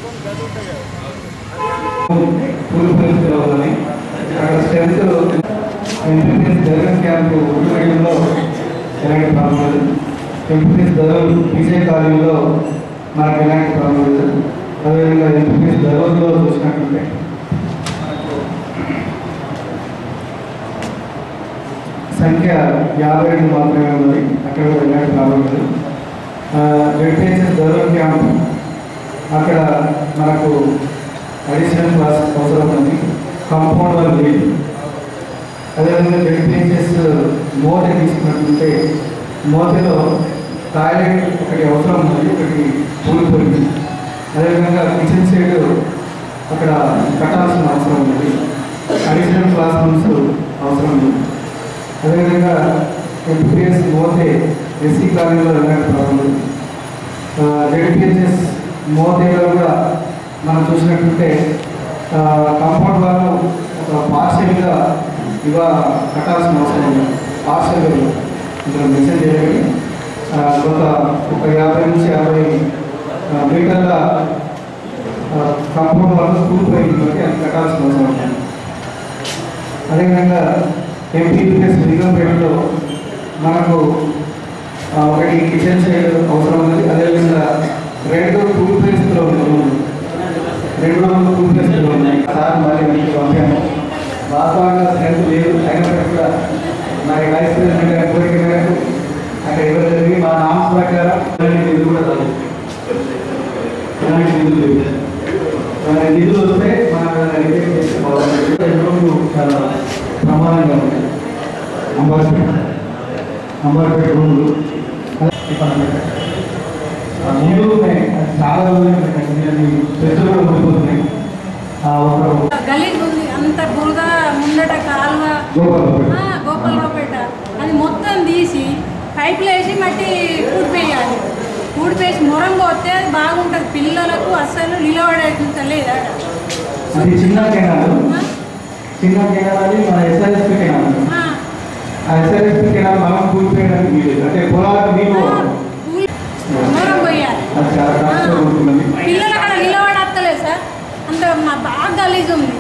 పూర్వ పరిస్థితిలో ఉన్నాయి అక్కడ స్ట్రెంత్ ఎంపీఎస్ జగన్ క్యాంపు ఉద్యోగంలో ఎలాంటి ప్రాబ్లం లేదు ఎంపీఎస్ ధరలు విజయ కాలేజీలో మనకు ఎలాంటి ప్రాబ్లం లేదు అదేవిధంగా ఎంపీఎస్ ధరలో చూసినట్టుంటే సంఖ్య యాభై రెండు మాత్రమే ఉన్నది అక్కడ కూడా ఎలాంటి ప్రాబ్లం లేదు జడ్పిహెచ్ఎస్ ధరల క్యాంప్ అక్కడ మనకు అడిషనల్ క్లాస్ అవసరం ఉంది కాంపౌండ్ వాళ్ళు లేదు అదేవిధంగా జడ్పిహెచ్ఎస్ మోత తీసుకున్నట్టుంటే మోతలో టాయిలెట్ ఒకటి అవసరం ఉంది ఒకటి కూలిపోయింది అదేవిధంగా కిచెన్ సైడ్ అక్కడ కట్టాల్సిన అవసరం ఉంది అడిషనల్ క్లాస్ రూమ్స్ అవసరం ఉంది అదేవిధంగా ఎంపీఎస్ మోతే ఎస్సీ కాలనీలో ఎలాంటి ప్రాబ్లం లేదు జడ్పిహెచ్ఎస్ మోతేలో కూడా మనం చూసినట్టుంటే కాంపౌండ్ వాళ్ళు ఒక పార్షల్గా ఇవ కట్టాల్సిన అవసరం ఉంది పార్షల్ ఇక్కడ మెసేజ్ చేయాలి ఒక ఒక యాభై నుంచి యాభై ఆ, మీటర్ల కాంపౌండ్ వాళ్ళు కూలిపోయింది బట్టి అది కట్టాల్సిన అవసరం ఉంది అదేవిధంగా ఎంపీపీఎస్ నిజాంపేటలో మనకు ఆ, ఒకటి కిచెన్ సైడ్ అవసరం ఉంది అదేవిధంగా రెండు టూల్ ప్లేస్లో ఉంది రెండు వందల టూల్ ప్లేస్లో ఉన్నాయి సార్ మరి మీకు పంపాము వాస్తవంగా స్ట్రెంత్ లేదు అయినప్పటికీ కూడా నాకు వైస్ ప్రెసిడెంట్ గారి కోరిక మేరకు అక్కడ ఇవ్వడం జరిగింది మా నామ్స్ ప్రకారం ఇలాంటి నిధులు కూడా రాదు ఇలాంటి నిధులు లేవు మన నిధులు వస్తే మన రిజెక్ట్ చేస్తే బాగుంటుంది ఎన్నో చాలా ప్రమాదంగా ఉంటాయి అంబర్పేట అంబర్పేట రూములు ఆ ముందు ఉన్నాయి. అది చాలా రోజులు చెట్లు కూడా ఉండిపోతున్నాయి ఆ ఒక గలీజ్ ఉంది అంత బురద ముందట కాలువ గోపాలపేట ఆ, గోపాలరావుపేట అది మొత్తం తీసి పైపులు వేసి మట్టి పూడిపేయాలి పూడిపేసి మొరం పోతే అది బాగుంటుంది పిల్లలకు అస్సలు నిలబడేంత లేదా అది చిన్న కెనాలు చిన్న కెనాల్ అది మన ఎస్ఆర్ఎస్పి కెనాల్ ఆ ఎస్ఆర్ఎస్పి కెనాల్ మనం కూలిపోయడానికి వీలేదు అంటే పొలాలకు నీళ్ళు మొరం పోయాలి అది చాలా కష్టంగా ఉంటున్నది పిల్లలు అక్కడ నిలబడత్తలేదు సార్ అంత మా బాగా గలీజ్ ఉంది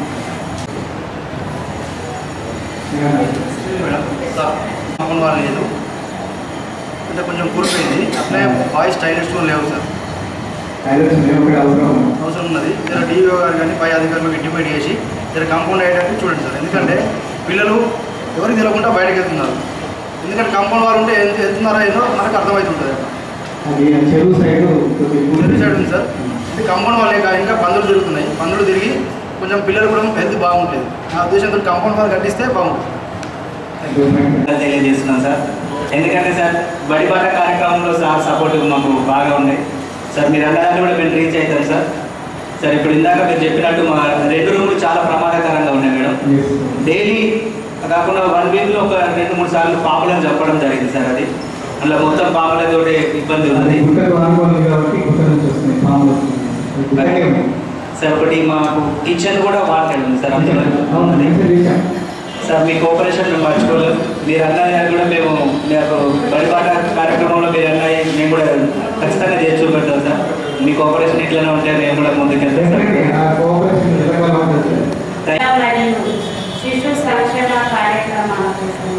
మేడం అమౌంట్ వాళ్ళు లేదు అంటే కొంచెం కూలిపోయింది అట్లే బాయ్స్ టాయిలెట్స్ కూడా లేవు సార్ టైలర్స్ మేము కూడా అవసరం అవసరం ఉన్నది జర డీఓ గారు కానీ పై అధికారులకు ఇంటిమేట్ చేసి జర కాంపౌండ్ అయ్యేటట్టు చూడండి సార్ ఎందుకంటే పిల్లలు ఎవరికి తెలియకుండా బయటకు వెళ్తున్నారు ఎందుకంటే కాంపౌండ్ వాళ్ళు ఉంటే ఎంత వెళ్తున్నారో ఏదో మనకు అర్థమవుతుంటుంది అది చెరువు సైడ్ చెరువు సైడ్ ఉంది సార్ ఇది కాంపౌండ్ వాళ్ళే కాదు ఇంకా పందులు తిరుగుతున్నాయి పందులు తిరిగి కొంచెం పిల్లలు కూడా హెల్త్ బాగుంటుంది నా ఉద్దేశంతో కాంపౌండ్ వాళ్ళు కట్టిస్తే బాగుంటుంది తెలియజేస్తున్నాం సార్ ఎందుకంటే సార్ బడిబాట కార్యక్రమంలో సార్ సపోర్ట్ మాకు బాగా ఉంది సార్ మీరు అన్నదాన్ని కూడా మేము రీచ్ అవుతాం సార్ సార్ ఇప్పుడు ఇందాక మీరు చెప్పినట్టు మా రెండు రూములు చాలా ప్రమాదకరంగా ఉన్నాయి మేడం డైలీ కాకుండా వన్ వీక్లో ఒక రెండు మూడు సార్లు పాపలను చెప్పడం జరిగింది సార్ అది అలా మొత్తం పాపలతో ఇబ్బంది అది ఉన్నది గుట్టకు ఆనుకోవాలి కాబట్టి గుట్ట నుంచి వస్తున్నాయి పాములు వస్తున్నాయి అది గుట్టకే ఉంది. సార్ ఒకటి మాకు కిచెన్ కూడా వాటర్ ఉంది సార్ అందులో అవును మెసేజ్ చేశాం సార్ మీ కోఆపరేషన్ మేము మర్చిపోలేదు మీరు అన్నయ్య కూడా మేము మీకు బడిపాట కార్యక్రమంలో మీరు అన్నయ్య మేము కూడా ఖచ్చితంగా చేసి చూపెడతాం సార్ మీ కోఆపరేషన్ ఇట్లనే ఉంటే మేము కూడా ముందుకెళ్తాం డెఫినెట్లీ సార్ ఆ కోఆపరేషన్ నిజంగా ఉంటుంది థ్యాంక్ శిశు సంక్షేమ కార్యక్రమాల కోసం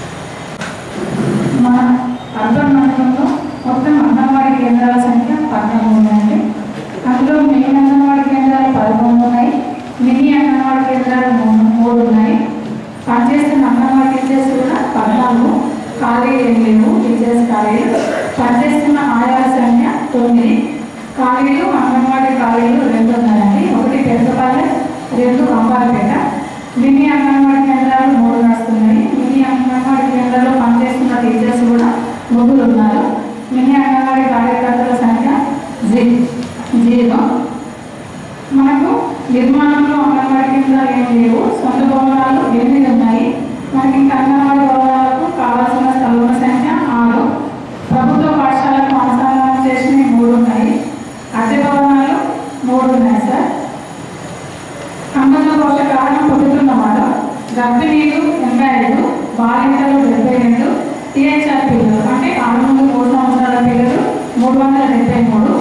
మన అర్బన్ మండలంలో మొత్తం అంగన్వాడీ కేంద్రాల సంఖ్య పద్నాలుగు ఉన్నాయండి అందులో మెయిన్ అంగన్వాడీ కేంద్రాలు పదకొండు ఉన్నాయి మినీ అంగన్వాడీ కేంద్రాలు మూడు మూడు ఉన్నాయి పనిచేస్తున్న అంగన్వాడీ టీచర్స్ కూడా పద్నాలుగు ఖాళీ ఏం లేవు టీచర్స్ ఖాళీలు పనిచేస్తున్న ఆయాల సంఖ్య తొమ్మిది ఖాళీలు అంగన్వాడీ ఖాళీలు రెండు ఉన్నాయండి ఒకటి పెద్దపల్లె రెండు అంబాలపేట మినీ అంగన్వాడీ కేంద్రాలు మూడు నడుస్తున్నాయి మినీ అంగన్వాడీ కేంద్రాల్లో పనిచేస్తున్న టీచర్స్ కూడా ముగ్గురు ఉన్నారు మినీ అంగన్వాడీ కార్యకర్తల సంఖ్య జీ జీరో మనకు నిర్మాణంలో అంగన్వాడీ కేంద్రాలు ఏం లేవు సొంత భవనాలు ఎనిమిది ఉన్నాయి మనకి ఇంకా అంగన్వాడీ భవనాలకు కావాల్సిన స్థలముల సంఖ్య ఆరు ప్రభుత్వ పాఠశాలకు అనుసంధానం చేసిన మూడు ఉన్నాయి అద్దె భవనాలు మూడు ఉన్నాయి సార్ అంగన్ల పోషకాహారం పొందుతున్న వారు గర్భిణీలు ఎనభై ఐదు బాలింతలు డెబ్బై రెండు టీహెచ్ఆర్ పిల్లలు అంటే ఆరు నుండి మూడు సంవత్సరాల పిల్లలు మూడు వందల డెబ్బై మూడు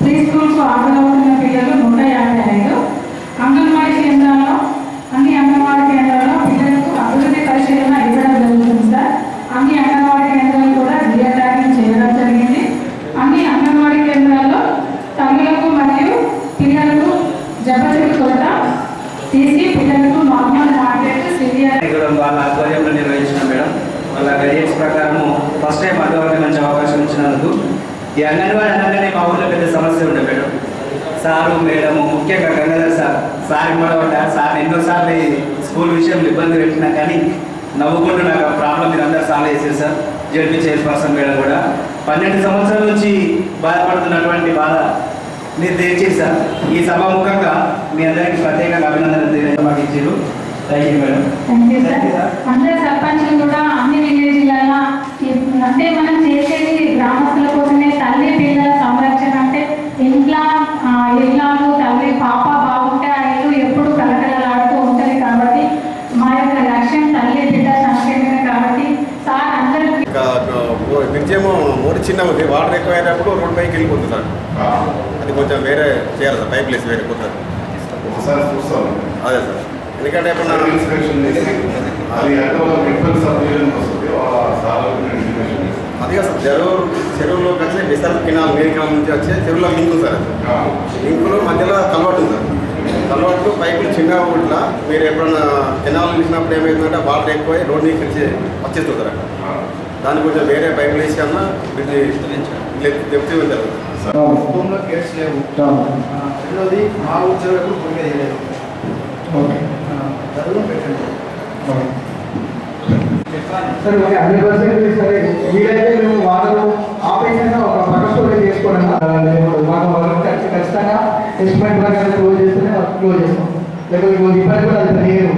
ప్రీ స్కూల్కు హాజరవుతున్న పిల్లలు నూట యాభై ఐదు అంగన్వాడీ కేంద్రాల్లో అన్ని అంగన్వాడీ కేంద్రాల్లో పిల్లలకు అభివృద్ధి పరిశీలన ఇవ్వడం జరుగుతుంది సార్ అన్ని అంగన్వాడీ కేంద్రాలు కూడా జియో ట్యాగింగ్ చేయడం జరిగింది అన్ని అంగన్వాడీ కేంద్రాల్లో తల్లులకు మరియు పిల్లలకు జబ్బచెట్టు కొరత తీసి పిల్లలకు నార్మల్ మార్కెట్ సివియర్ కూడా వాళ్ళ ఆధ్వర్యంలో నిర్వహించిన మేడం వాళ్ళ గైడెన్స్ ప్రకారము ఫస్ట్ టైం అడ్డవాళ్ళకి మంచి అవకాశం ఇచ్చినందుకు ఈ అంగన్వాడీ అనగానే మా ఊళ్ళో పెద్ద సమస్య ఉండే మేడం సారు మేడము ముఖ్యంగా గంగాధర్ సార్ సార్ మొదట సార్ ఎన్నోసార్లు ఈ స్కూల్ విషయంలో ఇబ్బంది పెట్టినా కానీ నవ్వుకుంటూ నాకు ఆ ప్రాబ్లం మీరు అందరూ సాల్వ్ చేశారు సార్ జడ్పీ చైర్పర్సన్ మేడం కూడా పన్నెండు సంవత్సరాల నుంచి బాధపడుతున్నటువంటి బాధ మీరు తెచ్చేసి సార్ ఈ సభాముఖంగా మీ అందరికీ ప్రత్యేకంగా అభినందనలు తెలియజేయడం మాకు ఇచ్చారు thank you madam thank you sir అందరు సర్పంచ్లు కూడా అన్ని విలేజ్లలో అంటే మనం చేసేది గ్రామస్తుల కోసమే తల్లి పిల్లల సంరక్షణ అంటే ఇంట్లో ఆ, ఇల్లాలు తల్లి పాప బాగుంటే ఆ ఇల్లు ఎప్పుడు కలకలలాడుతూ ఉంటుంది కాబట్టి మా యొక్క లక్ష్యం తల్లి బిడ్డ సంక్షేమమే కాబట్టి సార్ అందరూ ఇంకా బ్రిడ్జ్ ఏమో మూడు చిన్న ఉంది వాటర్ ఎక్కువ అయినప్పుడు రోడ్ పైకి వెళ్ళిపోతుంది సార్ అది కొంచెం వేరే చేయాలి సార్ పైప్ లేసి వేరే కొత్త ఒకసారి చూస్తాం అదే సార్ ఎందుకంటే ఇప్పుడు నాకు నా- ఇన్స్పెక్షన్ చేసి అది అంటే ఒక మెడికల్ సబ్డివిజన్ వస్తుంది ఆ సార్ ఇన్స్పెక్షన్ చేస్తాం అది కాదు సార్ చెరువు చెరువులోకి వచ్చి డిసల్ కినాల్ మెయిన్ కినాల్ నుంచి వచ్చే చెరువులో లింక్ ఉంది సార్ అది. లింకులో మధ్యలో కలవట్టు ఉంది సార్ కలవట్టు పైపులు చిన్నగా ఇట్లా మీరు ఎప్పుడన్నా కెనాల్ తీసినప్పుడు ఏమైందంటే వాటర్ ఎక్కువ రోడ్ నుంచి వచ్చి వచ్చేస్తుంది సార్ అక్కడ. దానికి కొంచెం వేరే పైపులు వేసి అన్న బ్రిడ్జ్ దెప్తి ఉంది సార్ కుటుంబంలో కేసు లేవు ఆ, రెండోది మా ఉద్యోగులకు భూమి మీద లేదు ఓకే చదువు పెట్టండి సరే ఓకే హండ్రెడ్ పర్సెంట్ సరే వీలైతే మేము వారం ఆపరేషన్ ఒక పక్కన చేసుకోవడం మాకు వర్క్ ఖచ్చితంగా ఎస్టిమేట్ ప్రకారం క్లోజ్ చేస్తేనే వర్క్ క్లోజ్ చేస్తాం లేకపోతే ఇంకో ఇబ్బంది కూడా అది తెలియదు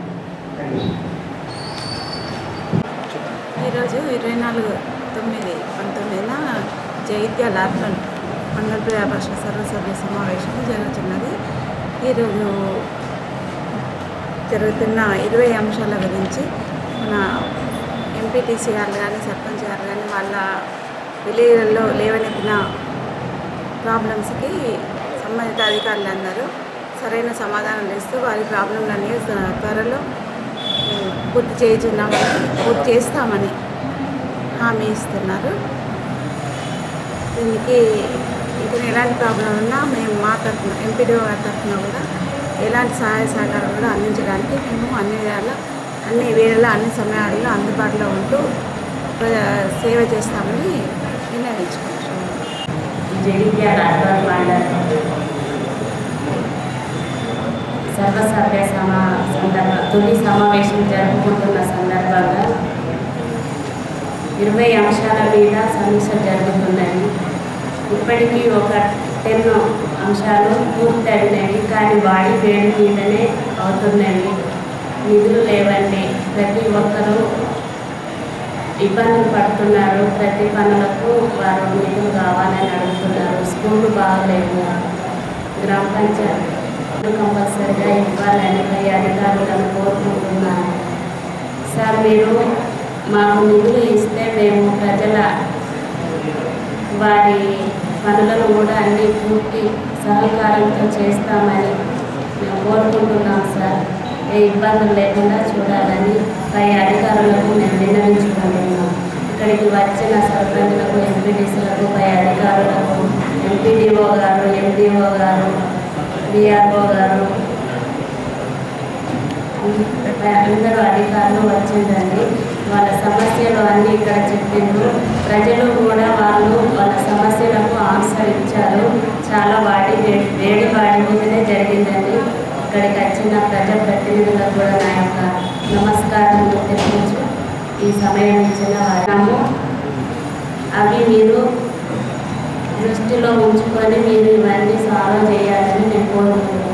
ఈరోజు ఇరవై నాలుగు తొమ్మిది పంతొమ్మిదిన జైత్యాల అర్బన్ మండల ప్రజాపక్ష సర్వసభ్య సమావేశం జరుగుతున్నది ఈరోజు జరుగుతున్న ఇరవై అంశాల గురించి మన ఎంపీటీసీ గారు కానీ సర్పంచ్ గారు కానీ వాళ్ళ విలేజ్లలో లేవనెత్తిన ప్రాబ్లమ్స్కి సంబంధిత అధికారులందరూ సరైన సమాధానం ఇస్తూ వారి ప్రాబ్లంలన్నీ త్వరలో ఉమ్, పూర్తి చేయించున్నామని పూర్తి చేస్తామని హామీ ఇస్తున్నారు దీనికి ఇంకా ఎలాంటి ప్రాబ్లం ఉన్నా మేము మా తరఫున ఎంపీడీఓ గారి తరఫున కూడా ఎలాంటి సహాయ సహకారం కూడా అందించడానికి మేము అన్ని వేళ అన్ని వేళల అన్ని సమయాల్లో అందుబాటులో ఉంటూ ప్ర- సేవ చేస్తామని నిర్ణయించుకుంటున్నాము జగిత్యాల అర్బన్ మండల్ సర్వసభ్య సమా సందర్భ తొలి సమావేశం జరుపుకుంటున్న సందర్భంగా ఇరవై అంశాల మీద సమీక్ష జరుగుతున్నది ఇప్పటికీ ఒక టెన్ అంశాలు పూర్తి అయినవి కానీ వాడి వేడి మీదనే అవుతున్నవి నిధులు లేవండి ప్రతి ఒక్కరూ ఇబ్బందులు పడుతున్నారు ప్రతి పనులకు వారు నిధులు కావాలని అడుగుతున్నారు స్కూళ్ళు బాగలేవు గ్రామ పంచాయతీ కంపల్సరిగా ఇవ్వాలని పై అధికారులను కోరుకుంటున్నాను సార్ మీరు మాకు నిధులు ఇస్తే మేము ప్రజల వారి పనులను కూడా అన్ని పూర్తి సహకారంతో చేస్తామని మేము కోరుకుంటున్నాం సార్ ఏ ఇబ్బందులు లేకుండా చూడాలని పై అధికారులకు మేము విన్నవించుకుంటున్నాం ఇక్కడికి వచ్చిన సర్పంచులకు ఎంపీటీసీలకు పై అధికారులకు ఎంపీడీఓ గారు ఎండిఓ గారు డిఆర్ఓ గారు అందరూ అధికారులు వచ్చిందండి వాళ్ళ సమస్యలు అన్నీ ఇక్కడ చెప్పిండ్రు ప్రజలు కూడా వాళ్ళు వాళ్ళ సమస్యలకు ఆన్సర్ ఇచ్చారు చాలా వాడి వే- వేడి వాడి మీదనే జరిగిందండి ఇక్కడికి వచ్చిన ప్రజాప్రతినిధులకు కూడా నా యొక్క నమస్కారం తెలియచ్చు ఈ సమయం ఇచ్చిన వారము అవి మీరు దృష్టిలో ఉంచుకొని మీరు ఇవన్నీ సాల్వ్ చేయాలని నేను కోరుకుంటున్నాను